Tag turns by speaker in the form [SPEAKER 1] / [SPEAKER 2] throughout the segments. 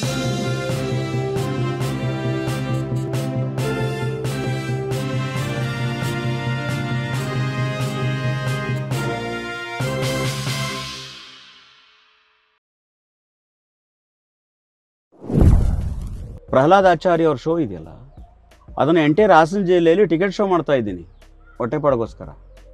[SPEAKER 1] ಪ್ರಹ್ಲಾದ್ ಆಚಾರ್ಯ ಅವ್ರ ಶೋ ಇದೆಯಲ್ಲ ಅದನ್ನು ಎಂಟೈರ್ ಹಾಸನ ಜಿಲ್ಲೆಯಲ್ಲಿ ಟಿಕೆಟ್ ಶೋ ಮಾಡ್ತಾ ಇದ್ದೀನಿ ಹೊಟ್ಟೆಪಾಡಿಗೋಸ್ಕರ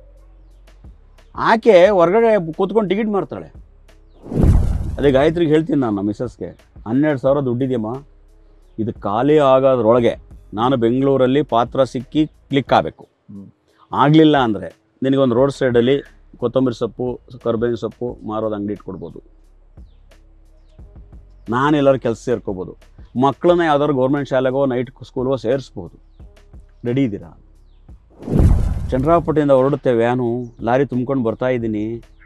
[SPEAKER 1] ಆಕೆ ಹೊರಗಡೆ ಕೂತ್ಕೊಂಡು ಟಿಕೆಟ್ ಮಾರ್ತಾಳೆ ಅದೇ ಗಾಯತ್ರಿಗೆ ಹೇಳ್ತೀನಿ ನಾನು ನಮ್ಮ ಮಿಸಸ್ಗೆ ಹನ್ನೆರಡು ಸಾವಿರ ದುಡ್ಡಿದೆಯಮ್ಮ ಇದು ಖಾಲಿ ಆಗೋದ್ರೊಳಗೆ ನಾನು ಬೆಂಗಳೂರಲ್ಲಿ ಪಾತ್ರ ಸಿಕ್ಕಿ ಕ್ಲಿಕ್ ಆಗಬೇಕು
[SPEAKER 2] ಹ್ಮ್.
[SPEAKER 1] ಆಗಲಿಲ್ಲ ಅಂದರೆ ನಿನಗೊಂದು ರೋಡ್ ಸೈಡಲ್ಲಿ ಕೊತ್ತಂಬರಿ ಸೊಪ್ಪು ಕರ್ಬೇವಿನ ಸೊಪ್ಪು ಮಾರೋದು ಅಂಗಡಿ ಇಟ್ಕೊಡ್ಬೋದು ನಾನು ಎಲ್ಲರೂ ಕೆಲಸ ಸೇರ್ಕೋಬೋದು ಮಕ್ಕಳನ್ನ ಯಾವ್ದಾದ್ರು ಗೌರ್ಮೆಂಟ್ ಶಾಲೆಗೋ ನೈಟ್ ಸ್ಕೂಲ್ಗೋ ಸೇರಿಸ್ಬೋದು ರೆಡಿ ಇದ್ದೀರಾ ಚಂದ್ರಾಪಟ್ಟಿಯಿಂದ ಹೊರಡುತ್ತೆ ವ್ಯಾನು ಲಾರಿ ತುಂಬ್ಕೊಂಡು ಬರ್ತಾ ಇದ್ದೀನಿ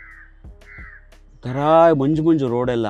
[SPEAKER 1] ಥರ ಮಂಜು ಮಂಜು ರೋಡೆಲ್ಲ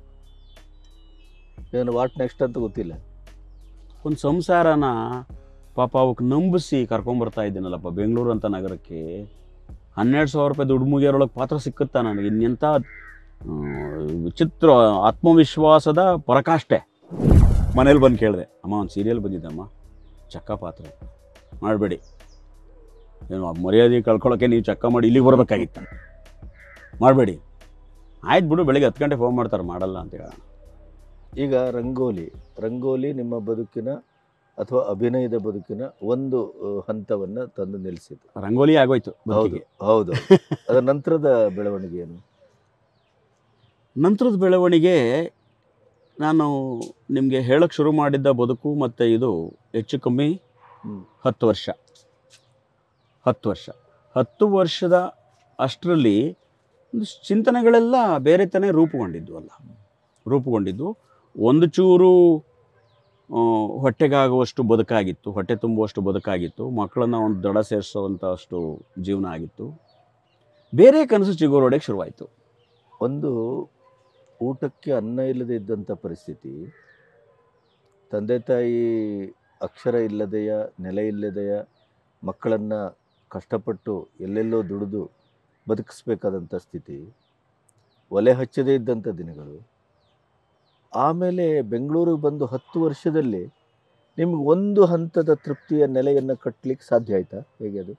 [SPEAKER 2] ಏನು ವಾಟ್ ನೆಕ್ಸ್ಟ್ ಅಂತ ಗೊತ್ತಿಲ್ಲ
[SPEAKER 1] ಒಂದು ಸಂಸಾರನ ಪಾಪ ಅವಕ್ಕೆ ನಂಬಿಸಿ ಕರ್ಕೊಂಬರ್ತಾ ಇದ್ದೀನಲ್ಲಪ್ಪ ಬೆಂಗಳೂರು ಅಂತ ನಗರಕ್ಕೆ ಹನ್ನೆರಡು ಸಾವಿರ ರೂಪಾಯಿ ದುಡ್ಡು ಮುಗಿಯೋರೊಳಗೆ ಪಾತ್ರ ಸಿಕ್ಕುತ್ತಾ ನನಗೆ ಇನ್ನೆಂಥ ಆ, ವಿಚಿತ್ರ ಆತ್ಮವಿಶ್ವಾಸದ ಪರಕಾಷ್ಠೆ ಮನೇಲಿ ಬಂದು ಕೇಳಿದೆ ಅಮ್ಮ ಒಂದು ಸೀರಿಯಲ್ ಬಂದಿದ್ದಮ್ಮ ಚಕ್ಕ ಪಾತ್ರ ಮಾಡಬೇಡಿ ಏನು ಆ ಮರ್ಯಾದೆ ಕಳ್ಕೊಳ್ಳೋಕ್ಕೆ ನೀವು ಚಕ್ಕ ಮಾಡಿ ಇಲ್ಲಿಗೆ ಬರಬೇಕಾಗಿತ್ತು ಮಾಡಬೇಡಿ ಆಯ್ತು ಬಿಡು ಬೆಳಿಗ್ಗೆ ಹತ್ತು ಗಂಟೆ ಫೋನ್ ಮಾಡ್ತಾರೆ ಮಾಡಲ್ಲ ಅಂತ ಹೇಳೋಣ
[SPEAKER 2] ಈಗ ರಂಗೋಲಿ ರಂಗೋಲಿ ನಿಮ್ಮ ಬದುಕಿನ ಅಥವಾ ಅಭಿನಯದ ಬದುಕಿನ ಒಂದು ಆ, ಹಂತವನ್ನ ತಂದು ನಿಲ್ಲಿಸಿತು
[SPEAKER 1] ರಂಗೋಲಿ ಆಗೋಯ್ತು
[SPEAKER 2] ಹೌದು
[SPEAKER 1] ಬದುಕಿಗೆ.
[SPEAKER 2] ಹೌದು ಅದರ ನಂತರದ ಬೆಳವಣಿಗೆ ಏನು
[SPEAKER 1] ನಂತರದ ಬೆಳವಣಿಗೆ ನಾನು ನಿಮಗೆ ಹೇಳಕ್ಕೆ ಶುರು ಮಾಡಿದ್ದ ಬದುಕು ಮತ್ತು ಇದು ಹೆಚ್ಚು ಕಮ್ಮಿ
[SPEAKER 2] ಹ್ಮ್.
[SPEAKER 1] ಹತ್ತು ವರ್ಷ ಹತ್ತು ವರ್ಷ ಹತ್ತು ವರ್ಷದ ಅಷ್ಟರಲ್ಲಿ ಒಂದು ಚಿಂತನೆಗಳೆಲ್ಲ ಬೇರೆ ತಾನೇ ರೂಪುಗೊಂಡಿದ್ವು ಅಲ್ಲ ರೂಪುಗೊಂಡಿದ್ದು ಒಂದು ಚೂರು ಆ, ಹೊಟ್ಟೆಗಾಗುವಷ್ಟು ಬದುಕಾಗಿತ್ತು ಹೊಟ್ಟೆ ತುಂಬುವಷ್ಟು ಬದುಕಾಗಿತ್ತು ಮಕ್ಕಳನ್ನ ಒಂದು ದಡ ಸೇರಿಸೋವಂಥ ಅಷ್ಟು ಜೀವನ ಆಗಿತ್ತು ಬೇರೆ ಕನಸು ಚಿಗುರೊಡೆಗೆ ಶುರುವಾಯಿತು
[SPEAKER 2] ಒಂದು ಊಟಕ್ಕೆ ಅನ್ನ ಇಲ್ಲದೆ ಇದ್ದಂಥ ಪರಿಸ್ಥಿತಿ ತಂದೆ ತಾಯಿ ಅಕ್ಷರ ಇಲ್ಲದೆಯ ನೆಲೆ ಇಲ್ಲದೆಯ ಮಕ್ಕಳನ್ನು ಕಷ್ಟಪಟ್ಟು ಎಲ್ಲೆಲ್ಲೋ ದುಡಿದು ಬದುಕಿಸ್ಬೇಕಾದಂಥ ಸ್ಥಿತಿ ಒಲೆ ಹಚ್ಚದೇ ಇದ್ದಂಥ ದಿನಗಳು ಆಮೇಲೆ ಬೆಂಗಳೂರಿಗೆ ಬಂದು ಹತ್ತು ವರ್ಷದಲ್ಲಿ ನಿಮ್ಗೆ ಒಂದು ಹಂತದ ತೃಪ್ತಿಯ ನೆಲೆಯನ್ನು ಕಟ್ಟಲಿಕ್ಕೆ ಸಾಧ್ಯ ಆಯ್ತಾ ಹೇಗೆ ಅದು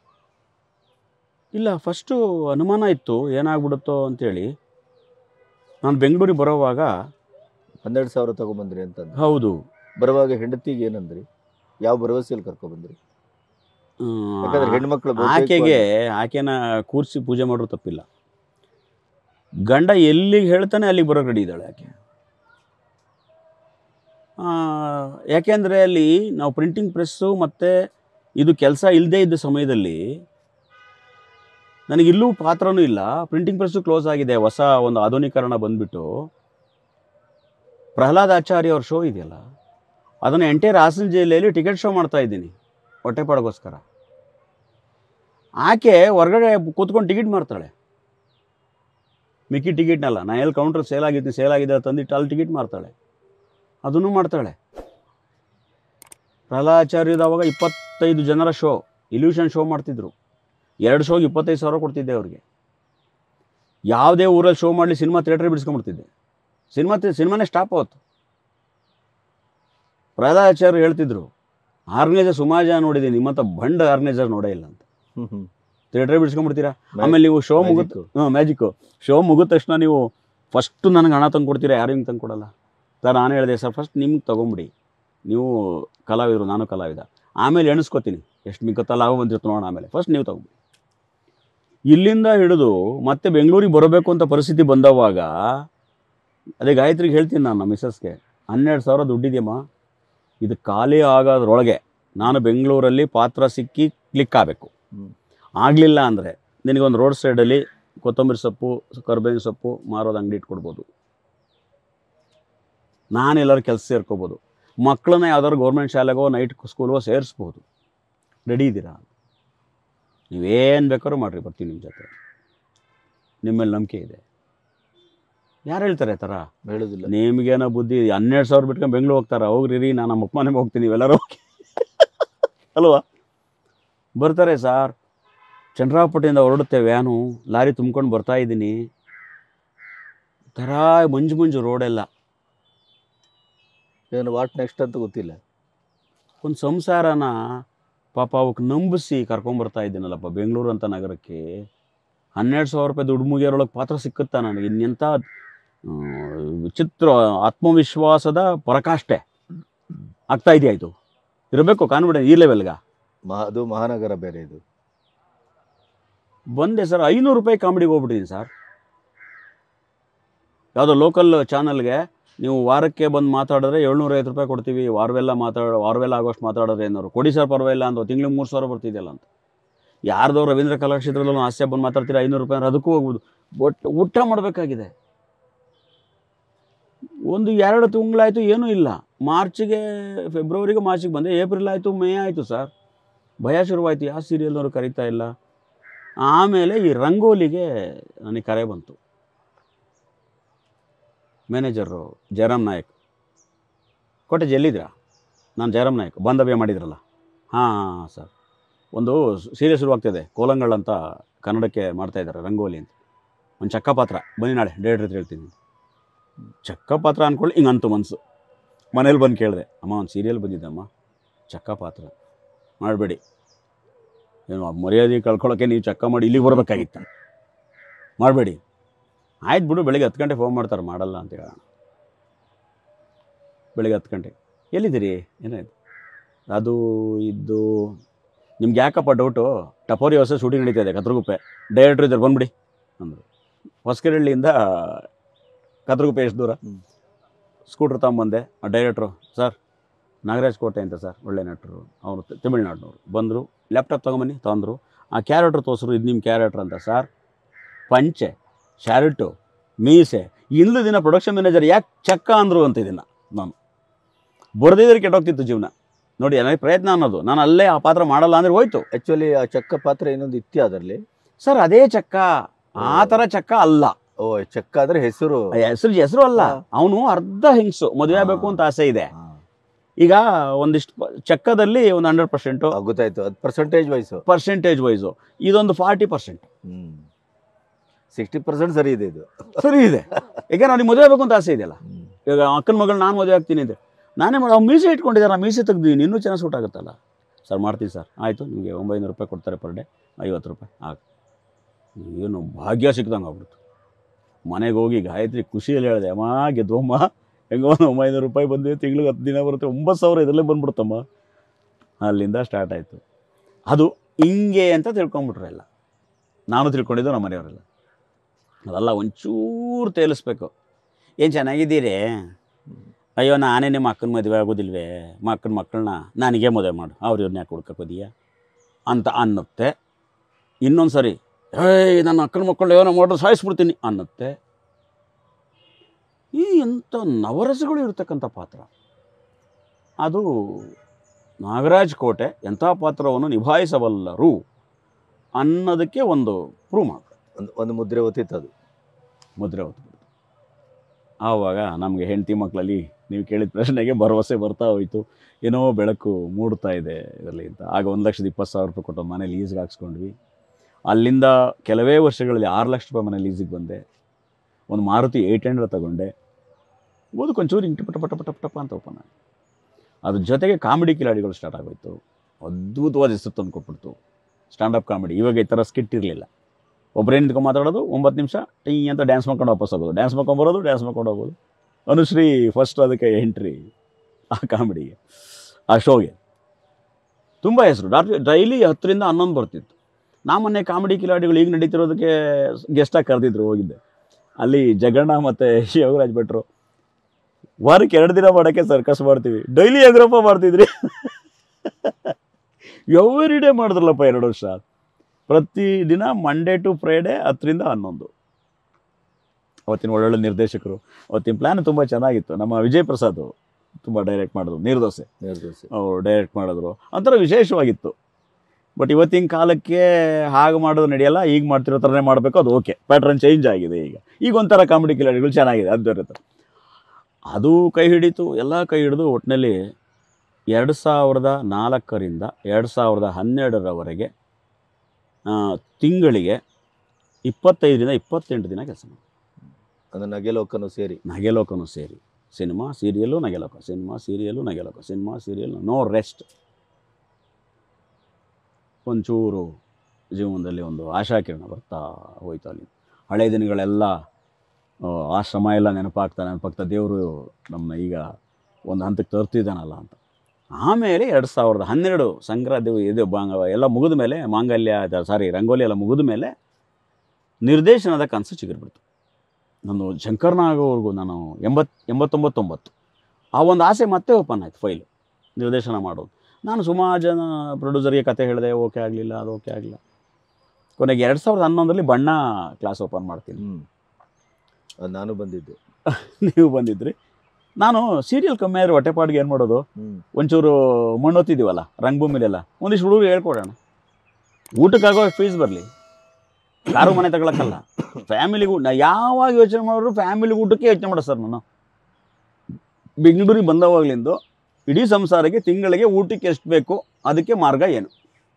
[SPEAKER 1] ಇಲ್ಲ ಫಸ್ಟು ಅನುಮಾನ ಇತ್ತು ಏನಾಗ್ಬಿಡುತ್ತೋ ಅಂತೇಳಿ ನಾನು ಬೆಂಗಳೂರಿಗೆ ಬರೋವಾಗ
[SPEAKER 2] ಹನ್ನೆರಡು ಸಾವಿರ ತಗೊಂಬಂದ್ರಿ ಅಂತಂದು
[SPEAKER 1] ಹೌದು
[SPEAKER 2] ಬರುವಾಗ ಹೆಂಡತಿಗೆ ಏನಂದ್ರಿ ಯಾವ ಭರವಸೆಯಲ್ಲಿ ಕರ್ಕೊಂಡ್ಬಂದ್ರಿ
[SPEAKER 1] ಆ,
[SPEAKER 2] ಯಾಕಂದ್ರೆ ಹೆಣ್ಮಕ್ಳು
[SPEAKER 1] ಆಕೆಗೆ ಆಕೆನ ಕೂರಿಸಿ ಪೂಜೆ ಮಾಡೋರು ತಪ್ಪಿಲ್ಲ ಗಂಡ ಎಲ್ಲಿಗೆ ಹೇಳ್ತಾನೆ ಅಲ್ಲಿಗೆ ಬರೋಕೆ ರೆಡಿ ಇದ್ದಾಳೆ ಆಕೆ ಆ, ಯಾಕೆಂದರೆ ಅಲ್ಲಿ ನಾವು ಪ್ರಿಂಟಿಂಗ್ ಪ್ರೆಸ್ಸು ಮತ್ತು ಇದು ಕೆಲಸ ಇಲ್ಲದೇ ಇದ್ದ ಸಮಯದಲ್ಲಿ ನನಗೆ ಇಲ್ಲೂ ಪಾತ್ರನೂ ಇಲ್ಲ ಪ್ರಿಂಟಿಂಗ್ ಪ್ರೆಸ್ಸು ಕ್ಲೋಸ್ ಆಗಿದೆ ಹೊಸ ಒಂದು ಆಧುನೀಕರಣ ಬಂದ್ಬಿಟ್ಟು ಪ್ರಹ್ಲಾದ್ ಆಚಾರ್ಯ ಅವ್ರ ಶೋ ಇದೆಯಲ್ಲ ಅದನ್ನು ಎಂಟೈರ್ ಹಾಸನ ಜಿಲ್ಲೆಯಲ್ಲಿ ಟಿಕೆಟ್ ಶೋ ಮಾಡ್ತಾ ಇದ್ದೀನಿ ಹೊಟ್ಟೆಪಾಡಿಗೋಸ್ಕರ ಆಕೆ ಹೊರಗಡೆ ಕೂತ್ಕೊಂಡು ಟಿಕೆಟ್ ಮಾರ್ತಾಳೆ ಮಿಕ್ಕಿ ಟಿಕೆಟ್ನಲ್ಲ ನಾ ಎಲ್ಲಿ ಕೌಂಟ್ರ್ ಸೇಲ್ ಆಗಿದ್ದೀನಿ ಸೇಲ್ ಆಗಿದೆ ತಂದಿಟ್ಟು ಅಲ್ಲಿ ಟಿಕೆಟ್ ಮಾರ್ತಾಳೆ ಅದನ್ನು ಮಾಡ್ತಾಳೆ ಪ್ರಹ್ಲಾದಾಚಾರ್ಯದ ಅವಾಗ ಇಪ್ಪತ್ತೈದು ಜನರ ಶೋ ಇಲ್ಯೂಷನ್ ಶೋ ಮಾಡ್ತಿದ್ರು ಎರಡು ಶೋಗೆ ಇಪ್ಪತ್ತೈದು ಸಾವಿರ ಕೊಡ್ತಿದ್ದೆ ಅವ್ರಿಗೆ ಯಾವುದೇ ಊರಲ್ಲಿ ಶೋ ಮಾಡಲಿ ಸಿನಿಮಾ ಥಿಯೇಟ್ರ್ ಬಿಡಿಸ್ಕೊಂಡ್ಬಿಡ್ತಿದ್ದೆ ಸಿನಿಮಾ ಸಿನಿಮಾನೇ ಸ್ಟಾಪ್ ಆವತ್ತು ಪ್ರಹ್ಲಾದಾಚಾರ್ಯ ಹೇಳ್ತಿದ್ರು ಆರ್ಗನೈಸರ್ ಸುಮಾರು ನೋಡಿದ್ದೀನಿ ನಿಮ್ಮಂಥ ಬಂಡ ಆರ್ಗನೈಸರ್ ನೋಡೇ ಇಲ್ಲ ಅಂತ
[SPEAKER 2] ಹ್ಮ್ ಹ್ಮ್
[SPEAKER 1] ಥಿಯೇಟ್ರ್ ಬಿಡಿಸ್ಕೊಂಡ್ಬಿಡ್ತೀರಾ
[SPEAKER 2] ಮ್ಯಾ-
[SPEAKER 1] ಆಮೇಲೆ ನೀವು ಶೋ ಮುಗಿದ
[SPEAKER 2] Magic.
[SPEAKER 1] ಹಾಂ ಮ್ಯಾಜಿಕ್ಕು ಶೋ ಮುಗಿದ ತಕ್ಷಣ ನೀವು ಫಸ್ಟು ನನಗೆ ಹಣ ತಂದು ಕೊಡ್ತೀರಾ ಯಾರು ಹಿಂಗೆ ತಂದು ಕೊಡಲ್ಲ ಸರ್ ನಾನು ಹೇಳಿದೆ ಸರ್ ಫಸ್ಟ್ ನಿಮ್ಗೆ ತೊಗೊಂಬಿಡಿ ನೀವು ಕಲಾವಿದರು ನಾನು ಕಲಾವಿದ ಆಮೇಲೆ ಎಣಿಸ್ಕೊತೀನಿ ಎಷ್ಟು ಮಿಕ್ಕತ್ತ ಲಾಭ ಬಂದಿರುತ್ತೆ ನೋಡೋಣ ಆಮೇಲೆ ಫಸ್ಟ್ ನೀವು ತೊಗೊಂಬಿಡಿ ಇಲ್ಲಿಂದ ಹಿಡಿದು ಮತ್ತೆ ಬೆಂಗಳೂರಿಗೆ ಬರಬೇಕು ಅಂತ ಪರಿಸ್ಥಿತಿ ಬಂದವಾಗ ಅದೇ ಗಾಯತ್ರಿಗೆ ಹೇಳ್ತೀನಿ ನಾನು ನಮ್ಮ ಮಿಸಸ್ಗೆ ಹನ್ನೆರಡು ಸಾವಿರ ದುಡ್ಡಿದೆಯಮ್ಮ ಇದು ಖಾಲಿ ಆಗೋದ್ರೊಳಗೆ ನಾನು ಬೆಂಗಳೂರಲ್ಲಿ ಪಾತ್ರ ಸಿಕ್ಕಿ ಕ್ಲಿಕ್ ಆಗಬೇಕು
[SPEAKER 2] ಹ್ಮ್.
[SPEAKER 1] ಆಗಲಿಲ್ಲ ಅಂದರೆ ನಿನಗೊಂದು ರೋಡ್ ಸೈಡಲ್ಲಿ ಕೊತ್ತಂಬರಿ ಸೊಪ್ಪು ಕರ್ಬೇವಿನ ಸೊಪ್ಪು ಮಾರೋದು ಅಂಗಡಿ ಇಟ್ಕೊಡ್ಬೋದು ನಾನು ಎಲ್ಲರೂ ಕೆಲಸ ಸೇರ್ಕೋಬೋದು ಮಕ್ಕಳನ್ನ ಯಾವ್ದಾದ್ರು ಗೌರ್ಮೆಂಟ್ ಶಾಲೆಗೋ ನೈಟ್ ಸ್ಕೂಲ್ಗೋ ಸೇರಿಸ್ಬೋದು ರೆಡಿ ಇದ್ದೀರಾ ನೀವೇನು ಬೇಕಾದ್ರೂ ಮಾಡಿರಿ ಬರ್ತೀನಿ ನಿಮ್ಮ ಜೊತೆ ನಿಮ್ಮ ಮೇಲೆ ನಂಬಿಕೆ ಇದೆ ಯಾರು ಹೇಳ್ತಾರೆ ಆ ಥರ
[SPEAKER 2] ಹೇಳುದಿಲ್ಲ
[SPEAKER 1] ನಿಮಗೇನೋ ಬುದ್ಧಿ ಹನ್ನೆರಡು ಸಾವಿರ ಬಿಟ್ಕೊಂಡು ಬೆಂಗಳೂರು ಹೋಗ್ತಾರ ಹೋಗ್ರಿ ರೀ ನಾನು ನಮ್ಮ ಅಪ್ಪ ಮನೆಗೆ ಹೋಗ್ತೀನಿ ಇವೆಲ್ಲರೂ ಹೋಗಿ ಅಲ್ವಾ ಬರ್ತಾರೆ ಸಾರ್ ಚಂದ್ರಾಪಟ್ಟಿಯಿಂದ ಹೊರಡುತ್ತೆ ವ್ಯಾನು ಲಾರಿ ತುಂಬ್ಕೊಂಡು ಬರ್ತಾ ಇದ್ದೀನಿ ಥರ ಮಂಜು ಮಂಜು ರೋಡೆಲ್ಲ
[SPEAKER 2] ಏನು ವಾಟ್ ನೆಕ್ಸ್ಟ್ ಅಂತ ಗೊತ್ತಿಲ್ಲ
[SPEAKER 1] ಒಂದು ಸಂಸಾರನ ಪಾಪ ಅವಕ್ಕೆ ನಂಬಿಸಿ ಕರ್ಕೊಂಬರ್ತಾ ಇದ್ದೀನಲ್ಲಪ್ಪ ಬೆಂಗಳೂರು ಅಂತ ನಗರಕ್ಕೆ ಹನ್ನೆರಡು ಸಾವಿರ ರೂಪಾಯಿ ದುಡ್ಡು ಮುಗಿಯೋರೊಳಗೆ ಪಾತ್ರ ಸಿಕ್ಕುತ್ತಾ ನನಗೆ ಇನ್ನೆಂಥ ಆ, ವಿಚಿತ್ರ ಆತ್ಮವಿಶ್ವಾಸದ ಪರಕಾಷ್ಠೆ ಆಗ್ತಾ ಇದೆಯಾಯಿತು ಇರಬೇಕು ಕಾನ್ಫಿಡೆನ್ಸ್ ಈ ಲೆವೆಲ್ಗ
[SPEAKER 2] ಮಹಾ ಅದು ಮಹಾನಗರ ಬೇರೆ ಇದು
[SPEAKER 1] ಬಂದೆ ಸರ್ ಐನೂರು ರೂಪಾಯಿ ಕಾಮಿಡಿಗೆ ಹೋಗ್ಬಿಟ್ಟಿದ್ದೀನಿ ಸರ್ ಯಾವುದೋ ಲೋಕಲ್ ಚಾನಲ್ಗೆ ನೀವು ವಾರಕ್ಕೆ ಬಂದು ಮಾತಾಡಿದ್ರೆ ಏಳ್ನೂರೈವತ್ತು ರೂಪಾಯಿ ಕೊಡ್ತೀವಿ ವಾರವೆಲ್ಲ ಮಾತಾಡ ವಾರವೆಲ್ಲ ಆಗೋಷ್ಟು ಮಾತಾಡಿದ್ರೆ ಏನಾರು ಕೊಡಿ ಸರ್ ಪರವಾಗಿಲ್ಲ ಅಂತ ತಿಂಗ್ಳಿಗೆ ಮೂರು ಸಾವಿರ ಬರ್ತಿದೆಯಲ್ಲ ಅಂತ ಯಾರ್ದೋ ರವೀಂದ್ರ ಕಲಾಕ್ಷೇತ್ರದಲ್ಲಿ ಹಾಸ್ಯ ಬಂದು ಮಾತಾಡ್ತೀರಾ ಐನೂರು ರೂಪಾಯಿ ಅಂದ್ರೆ ಅದಕ್ಕೂ ಹೋಗ್ಬೋದು ಬಟ್ ಊಟ ಮಾಡಬೇಕಾಗಿದೆ ಒಂದು ಎರಡು ತಿಂಗಳಾಯಿತು ಏನೂ ಇಲ್ಲ ಮಾರ್ಚಿಗೆ ಫೆಬ್ರವರಿಗೆ ಮಾರ್ಚಿಗೆ ಬಂದೆ ಏಪ್ರಿಲ್ ಆಯಿತು ಮೇ ಆಯಿತು ಸರ್ ಭಯ ಶುರುವಾಯಿತು ಯಾವ ಸೀರಿಯಲ್ನವರು ಕರೀತಾ ಇಲ್ಲ ಆಮೇಲೆ ಈ ರಂಗೋಲಿಗೆ ನನಗೆ ಕರೆ ಬಂತು ಮ್ಯಾನೇಜರು ಜಯರಾಮ್ ನಾಯಕ್ ಕೋಟೇಜ್ ಎಲ್ಲಿದ್ದೀರಾ ನಾನು ಜಯರಾಮ್ ನಾಯಕ್ ಬಾಂಧವ್ಯ ಮಾಡಿದ್ರಲ್ಲ ಹಾಂ ಸರ್ ಒಂದು ಸೀರಿಯಲ್ ಶುರುವಾಗ್ತಿದೆ ಕೋಲಂಗಳ ಅಂತ ಕನ್ನಡಕ್ಕೆ ಮಾಡ್ತಾ ಇದ್ದಾರೆ ರಂಗೋಲಿ ಅಂತ ಒಂದು ಚಕ್ಕ ಪಾತ್ರ ಬನ್ನಿ ನಾಳೆ ಡೇಟ್ ಹತ್ರ ಹೇಳ್ತೀನಿ ಚಕ್ಕ ಪಾತ್ರ ಅಂದ್ಕೊಳ್ಳಿ ಹಿಂಗೆ ಅಂತು ಮನಸ್ಸು ಮನೇಲಿ ಬಂದು ಕೇಳಿದೆ ಅಮ್ಮ ಒಂದು ಸೀರಿಯಲ್ ಬಂದಿದ್ದಮ್ಮ ಚಕ್ಕ ಪಾತ್ರ ಮಾಡಬೇಡಿ ಏನು ಆ ಮರ್ಯಾದೆ ಕಳ್ಕೊಳ್ಳೋಕ್ಕೆ ನೀವು ಚಕ್ಕ ಮಾಡಿ ಇಲ್ಲಿಗೆ ಬರಬೇಕಾಗಿತ್ತ ಮಾಡಬೇಡಿ ಆಯ್ತು ಬಿಡು ಬೆಳಿಗ್ಗೆ ಹತ್ತು ಗಂಟೆ ಫೋನ್ ಮಾಡ್ತಾರೆ ಮಾಡಲ್ಲ ಅಂತ ಹೇಳೋಣ ಬೆಳಿಗ್ಗೆ ಹತ್ತು ಗಂಟೆ ಎಲ್ಲಿದ್ದೀರಿ ಏನಾಯ್ತು ಅದು ಇದ್ದು ನಿಮ್ಗೆ ಯಾಕಪ್ಪ ಡೌಟು ಟಪೋರಿ ಹೊಸ ಶೂಟಿಂಗ್ ನಡೀತಾ ಇದೆ ಕತ್ರಗುಪ್ಪೆ ಡೈರೆಕ್ಟ್ರ್ ಇದ್ದಾರೆ ಬಂದ್ಬಿಡಿ ಅಂದರು ಹೊಸಕೆರಳ್ಳಿಯಿಂದ ಕತ್ರಗುಪ್ಪೆ ಎಷ್ಟು ದೂರ
[SPEAKER 2] ಹ್ಮ್.
[SPEAKER 1] ಸ್ಕೂಟ್ರ್ ತಗೊಂಬಂದೆ ಆ ಡೈರೆಕ್ಟ್ರು ಸರ್ ನಾಗರಾಜ್ ಕೋಟೆ ಅಂತ ಸರ್ ಒಳ್ಳೆ ನಟರು ಅವರು ತಮಿಳ್ನಾಡಿನವರು ಬಂದರು ಲ್ಯಾಪ್ಟಾಪ್ ತೊಗೊಂಬನ್ನಿ ತೊಗೊಂಡ್ರು ಆ ಕ್ಯಾರೆಕ್ಟ್ರ್ ತೋರಿಸ್ರು ಇದು ನಿಮ್ಮ ಕ್ಯಾರೆಕ್ಟ್ರ್ ಅಂತ ಸರ್ ಪಂಚೆ ಶರ್ಟು ಮೀಸೆ ಇಂದು ದಿನ ಪ್ರೊಡಕ್ಷನ್ ಮ್ಯಾನೇಜರ್ ಯಾಕೆ ಚಕ್ಕ ಅಂದರು ಅಂತ ಇದನ್ನು ನಾನು ಬರೆದಿದ್ರೆ ಕೆಟ್ಟೋಗ್ತಿತ್ತು ಜೀವನ ನೋಡಿ ನನಗೆ ಪ್ರಯತ್ನ ಅನ್ನೋದು ನಾನು ಅಲ್ಲೇ ಆ ಪಾತ್ರ ಮಾಡಲ್ಲ ಅಂದರೆ ಹೋಯ್ತು
[SPEAKER 2] ಆಕ್ಚುಲಿ ಆ ಚಕ್ಕ ಪಾತ್ರ ಇನ್ನೊಂದು ಇತ್ಯ ಅದರಲ್ಲಿ
[SPEAKER 1] ಸರ್ ಅದೇ ಚಕ್ಕ ಆ ಥರ ಚಕ್ಕ ಅಲ್ಲ
[SPEAKER 2] ಓ ಚಕ್ಕ ಅಂದ್ರೆ ಹೆಸರು
[SPEAKER 1] ಹೆಸರು ಹೆಸರು ಅಲ್ಲ
[SPEAKER 2] ಹಾ.
[SPEAKER 1] ಅವನು ಅರ್ಧ ಹೆಂಗಸು ಮದುವೆ ಆಗಬೇಕು ಅಂತ ಆಸೆ ಇದೆ
[SPEAKER 2] ಹಾ.
[SPEAKER 1] ಈಗ ಒಂದಿಷ್ಟು ಪ- ಚಕ್ಕದಲ್ಲಿ ಒಂದು ಹಂಡ್ರೆಡ್ ಪರ್ಸೆಂಟು
[SPEAKER 2] ಆ, ಗೊತ್ತಾಯ್ತು ಅದು ಪರ್ಸೆಂಟೇಜ್ ವೈಸು
[SPEAKER 1] ಪರ್ಸೆಂಟೇಜ್ ವೈಸು ಇದೊಂದು forty percent
[SPEAKER 2] hmm sixty percent ಸರಿ ಇದೆ ಇದು
[SPEAKER 1] ಸರಿ ಇದೆ ಈಗ ನನಗೆ ಮದುವೆ ಆಗಬೇಕು ಅಂತ ಆಸೆ ಇದೆಯಲ್ಲ
[SPEAKER 2] ಹ್ಮ್.
[SPEAKER 1] ಈಗ ಅಕ್ಕನ ಮಗಳು ನಾನು ಮದುವೆ ಆಗ್ತೀನಿ ಅಂತ ನಾನೇ ಮಾಡಿ ಅವ್ನು ಮೀಸೆ ಇಟ್ಕೊಂಡಿದ್ದಾರೆ ಆ ಮೀಸೆ ತೆಗ್ದಿದ್ದೀನಿ ಇನ್ನೂ ಚೆನ್ನಾಗಿ ಸೂಟ್ ಆಗುತ್ತಲ್ಲ ಸರ್ ಮಾಡ್ತೀನಿ ಸರ್ ಆಯಿತು ನಿಮಗೆ ಒಂಬೈನೂರು ರೂಪಾಯಿ ಕೊಡ್ತಾರೆ ಪರ್ ಡೇ ಐವತ್ತು ರೂಪಾಯಿ ಆಗ ಏನು ಭಾಗ್ಯ ಸಿಕ್ದಂಗೆ ಆಗ್ಬಿಡ್ತು ಮನೆಗೆ ಹೋಗಿ ಗಾಯತ್ರಿ ಖುಷಿಯಲ್ಲಿ ಹೇಳಿದೆ ಅಮ್ಮ ಗೆದ್ವಮ್ಮ ಹೆಂಗೋ ಒಂದು ಒಂಬೈನೂರು ರೂಪಾಯಿ ಬಂದಿದೆ ತಿಂಗ್ಳಿಗೆ ಹತ್ತು ದಿನ ಬರುತ್ತೆ ಒಂಬತ್ತು ಸಾವಿರ ಇದರಲ್ಲೇ ಬಂದ್ಬಿಡ್ತಮ್ಮ ಅಲ್ಲಿಂದ ಸ್ಟಾರ್ಟ್ ಆಯಿತು ಅದು ಹಿಂಗೆ ಅಂತ ತಿಳ್ಕೊಂಬಿಟ್ರೆ ಎಲ್ಲ ನಾನು ತಿಳ್ಕೊಂಡಿದ್ದು ನಮ್ಮ ಮನೆಯವರೆಲ್ಲ ಅದೆಲ್ಲ ಒಂಚೂರು ತೇಲಿಸ್ಬೇಕು ಏನು ಚೆನ್ನಾಗಿದ್ದೀರಿ ಅಯ್ಯೋ ನಾನೇ ನಿಮ್ಮ ಅಕ್ಕನ ಮದುವೆ ಆಗೋದಿಲ್ವೇ మా ಅಕ್ಕನ ಮಕ್ಕಳನ್ನ ನನಗೆ ಮದುವೆ ಮಾಡು ಅವ್ರು ಇವ್ರನ್ನ ಯಾಕೆ ಹುಡ್ಕೋಕೋದೀಯ ಅಂತ ಅನ್ನುತ್ತೆ ಇನ್ನೊಂದು ಸರಿ ಏಯ್ ನನ್ನ ಅಕ್ಕನ ಮಕ್ಕಳು ಏನೋ ಮಾಡೋದು ಸಾಯಿಸ್ಬಿಡ್ತೀನಿ ಅನ್ನುತ್ತೆ ಈ ಎಂಥ ನವರಸಗಳು ಇರ್ತಕ್ಕಂಥ ಪಾತ್ರ ಅದು ನಾಗರಾಜ್ ಕೋಟೆ ಎಂಥ ಪಾತ್ರವನ್ನು ನಿಭಾಯಿಸಬಲ್ಲರು ಅನ್ನೋದಕ್ಕೆ ಒಂದು ಪ್ರೂವ್ ಮಾಡಿ
[SPEAKER 2] ಒಂದು ಒಂದು ಮುದ್ರೆ ಒತ್ತಿತ್ತು ಅದು
[SPEAKER 1] ಮುದ್ರೆ ಹೊತ್ಬಿಡ್ತು ಆವಾಗ ನಮಗೆ ಹೆಂಡತಿ ಮಕ್ಕಳಲ್ಲಿ ನೀವು ಕೇಳಿದ ಪ್ರಶ್ನೆಗೆ ಭರವಸೆ ಬರ್ತಾ ಹೋಯಿತು ಏನೋ ಬೆಳಕು ಮೂಡ್ತಾ ಇದೆ ಇದರಲ್ಲಿ ಅಂತ ಆಗ ಒಂದು ಲಕ್ಷದ ಇಪ್ಪತ್ತು ಸಾವಿರ ರೂಪಾಯಿ ಕೊಟ್ಟು ಮನೆ ಲೀಸ್ಗೆ ಹಾಕ್ಸ್ಕೊಂಡ್ವಿ ಅಲ್ಲಿಂದ ಕೆಲವೇ ವರ್ಷಗಳಲ್ಲಿ ಆರು ಲಕ್ಷ ರೂಪಾಯಿ ಮನೆ ಲೀಸಿಗೆ ಬಂದೆ ಒಂದು ಮಾರುತಿ ಏಯ್ಟ್ ಹಂಡ್ರೆಡ್ ತಗೊಂಡೆ ಓದಕ್ಕೊಂಚೂರು ಹಿಂಗೆ ಪಟ ಪಟ ಪಟ ಪಟಪ ಅಂತ ಓಪನ್ ಆಗಿ ಅದ್ರ ಜೊತೆಗೆ ಕಾಮಿಡಿ ಕಿಲಾಡಿಗಳು ಸ್ಟಾರ್ಟ್ ಆಗೋಯ್ತು ಅದ್ಭುತವಾದ ಹೆಸರು ತಂದು ಕೊಟ್ಬಿಡ್ತು ಸ್ಟ್ಯಾಂಡಪ್ ಕಾಮಿಡಿ ಇವಾಗ ಈ ಥರ ಸ್ಕಿಟ್ ಇರಲಿಲ್ಲ ಒಬ್ಬರೇ ನಿಂತ್ಕೊಂಡು ಮಾತಾಡೋದು ಒಂಬತ್ತು ನಿಮಿಷ ಟೀ ಅಂತ ಡ್ಯಾನ್ಸ್ ಮಾಡ್ಕೊಂಡು ವಾಪಸ್ ಹೋಗೋದು ಡ್ಯಾನ್ಸ್ ಮಾಡ್ಕೊಂಡು ಬರೋದು ಡ್ಯಾನ್ಸ್ ಮಾಡ್ಕೊಂಡು ಹೋಗೋದು ಅನುಶ್ರೀ ಫಸ್ಟ್ ಅದಕ್ಕೆ ಎಂಟ್ರಿ ಆ ಕಾಮಿಡಿಗೆ ಆ ಶೋಗೆ ತುಂಬ ಹೆಸರು ಡಾಕ್ಟರ್ ಡೈಲಿ ಹತ್ತರಿಂದ ಹನ್ನೊಂದು ಬರ್ತಿತ್ತು ನಾ ಮೊನ್ನೆ ಕಾಮಿಡಿ ಕಿಲಾಡಿಗಳು ಈಗ ನಡೀತಿರೋದಕ್ಕೆ ಗೆಸ್ಟಾಗಿ ಕರೆದಿದ್ರು ಹೋಗಿದ್ದೆ ಅಲ್ಲಿ ಜಗಣ್ಣ ಮತ್ತು ಯೋಗರಾಜ್ ಭಟ್ರು ವಾರಕ್ಕೆ ಎರಡು ದಿನ ಮಾಡೋಕ್ಕೆ ಸರ್ಕಸ್ ಮಾಡ್ತೀವಿ ಡೈಲಿ ಹೆಂಗ್ರಪ್ಪ ಮಾಡ್ತಿದ್ರಿ ಎವ್ರಿ ಡೇ ಮಾಡಿದ್ರಲ್ಲಪ್ಪ ಎರಡು ವರ್ಷ ಪ್ರತಿದಿನ ಮಂಡೇ ಟು ಫ್ರೈಡೇ ಹತ್ತರಿಂದ ಹನ್ನೊಂದು ಅವತ್ತಿನ ಒಳ್ಳೊಳ್ಳೆ ನಿರ್ದೇಶಕರು ಅವತ್ತಿನ ಪ್ಲ್ಯಾನ್ ತುಂಬ ಚೆನ್ನಾಗಿತ್ತು ನಮ್ಮ ವಿಜಯ್ ಪ್ರಸಾದ್ ತುಂಬ ಡೈರೆಕ್ಟ್ ಮಾಡಿದ್ರು ನೀರ್ದೋಸೆ
[SPEAKER 2] ನಿರ್ದೇಶಕ
[SPEAKER 1] ಅವರು ಡೈರೆಕ್ಟ್ ಮಾಡಿದ್ರು ಒಂಥರ ವಿಶೇಷವಾಗಿತ್ತು ಬಟ್ ಇವತ್ತಿನ ಕಾಲಕ್ಕೆ ಹಾಗೆ ಮಾಡೋದು ನಡೆಯಲ್ಲ ಈಗ ಮಾಡ್ತಿರೋ ಥರನೇ ಮಾಡಬೇಕು ಅದು ಓಕೆ ಪ್ಯಾಟ್ರನ್ ಚೇಂಜ್ ಆಗಿದೆ ಈಗ ಈಗ ಒಂಥರ ಕಾಮಿಡಿ ಕಿಲಾಡಿಗಳು ಚೆನ್ನಾಗಿದೆ ಅದು ಬೇರೆ ಥರ ಅದು ಕೈ ಹಿಡಿತು ಎಲ್ಲ ಕೈ ಹಿಡಿದು ಒಟ್ಟಿನಲ್ಲಿ ಎರಡು ಸಾವಿರದ ನಾಲ್ಕರಿಂದ ಎರಡು ಸಾವಿರದ ಹನ್ನೆರಡರವರೆಗೆ ಆ, ತಿಂಗಳಿಗೆ ಇಪ್ಪತ್ತೈದರಿಂದ ಇಪ್ಪತ್ತೆಂಟು ದಿನ ಕೆಲಸ ಮಾಡಿ
[SPEAKER 2] ಅಂದ್ರೆ ನಗೆಲೋಕನು ಸೇರಿ
[SPEAKER 1] ನಗೆಲೋಕನು ಸೇರಿ ಸಿನಿಮಾ ಸೀರಿಯಲ್ಲು ನಗೆಲೋಕ ಸಿನಿಮಾ ಸೀರಿಯಲ್ಲು ನಗೆಲೋಕ ಸಿನಿಮಾ ಸೀರಿಯಲ್ ನೋ ರೆಸ್ಟ್ ಒಂಚೂರು ಜೀವನದಲ್ಲಿ ಒಂದು ಆಶಾಕಿರಣ ಬರ್ತಾ ಹೋಯ್ತು ಅಲ್ಲಿ ಹಳೆ ದಿನಗಳೆಲ್ಲ ಆ, ಆ ಶ್ರಮ ಎಲ್ಲ ನೆನಪಾಗ್ತಾ ನೆನಪಾಗ್ತಾ ದೇವರು ನಮ್ಮ ಈಗ ಒಂದು ಹಂತಕ್ಕೆ ತರ್ತಿದ್ದಾನಲ್ಲ ಅಂತ ಆಮೇಲೆ ಎರಡು ಸಾವಿರದ ಹನ್ನೆರಡು ಸಂಕ್ರಾಂತಿ ಇದು ಬಾಂಗ ಎಲ್ಲ ಮುಗಿದ ಮೇಲೆ ಮಾಂಗಲ್ಯ ಸಾರಿ ರಂಗೋಲಿ ಎಲ್ಲ ಮುಗಿದ ಮೇಲೆ ನಿರ್ದೇಶನದ ಕನಸು ಚಿಗುರ್ಬಿಡ್ತು ನಾನು ಶಂಕರ್ನಾಗವರೆಗೂ ನಾನು ಎಂಬತ್ತು ಎಂಬತ್ತೊಂಬತ್ತೊಂಬತ್ತು ಆ ಒಂದು ಆಸೆ ಮತ್ತೆ ಓಪನ್ ಆಯ್ತು ಫೈಲ್ ನಿರ್ದೇಶನ ಮಾಡೋದು ನಾನು ಸುಮಾರು ಜನ ಪ್ರೊಡ್ಯೂಸರ್ಗೆ ಕತೆ ಹೇಳಿದೆ ಓಕೆ ಆಗಲಿಲ್ಲ ಅದು ಓಕೆ ಆಗಲಿಲ್ಲ ಕೊನೆಗೆ ಎರಡು ಸಾವಿರದ ಹನ್ನೊಂದರಲ್ಲಿ ಬಣ್ಣ ಕ್ಲಾಸ್ ಓಪನ್ ಮಾಡ್ತೀನಿ
[SPEAKER 2] ಹ್ಞೂ ಅದು ನಾನು ಬಂದಿದ್ದೆ
[SPEAKER 1] ನೀವು ಬಂದಿದ್ರಿ ನಾನು ಸೀರಿಯಲ್ ಕಮ್ಮಿ ಆದರೆ ಹೊಟ್ಟೆಪಾಡಿಗೆ ಏನು ಮಾಡೋದು
[SPEAKER 2] ಹ್ಞೂ
[SPEAKER 1] ಒಂಚೂರು ಮಣ್ಣೊತ್ತಿದ್ದೀವಲ್ಲ ರಂಗಭೂಮಿಲೆಲ್ಲ ಒಂದಿಷ್ಟು ಹುಡುಗರು ಹೇಳ್ಕೊಡೋಣ ಊಟಕ್ಕಾಗೋ ಫೀಸ್ ಬರಲಿ ಕಾರು ಮನೆ ತಗೊಳಕ್ಕಲ್ಲ ಫ್ಯಾಮಿಲಿಗೂ ನಾ ಯಾವಾಗ ಯೋಚನೆ ಮಾಡಿದ್ರು ಫ್ಯಾಮಿಲಿ ಊಟಕ್ಕೆ ಯೋಚನೆ ಮಾಡೋ ಸರ್ ನಾನು ಬೆಂಗಳೂರಿಗೆ ಬಂದವಾಗ್ಲಿಂದು ಇಡೀ ಸಂಸಾರಕ್ಕೆ ತಿಂಗಳಿಗೆ ಊಟಕ್ಕೆ ಎಷ್ಟು ಬೇಕು ಅದಕ್ಕೆ ಮಾರ್ಗ ಏನು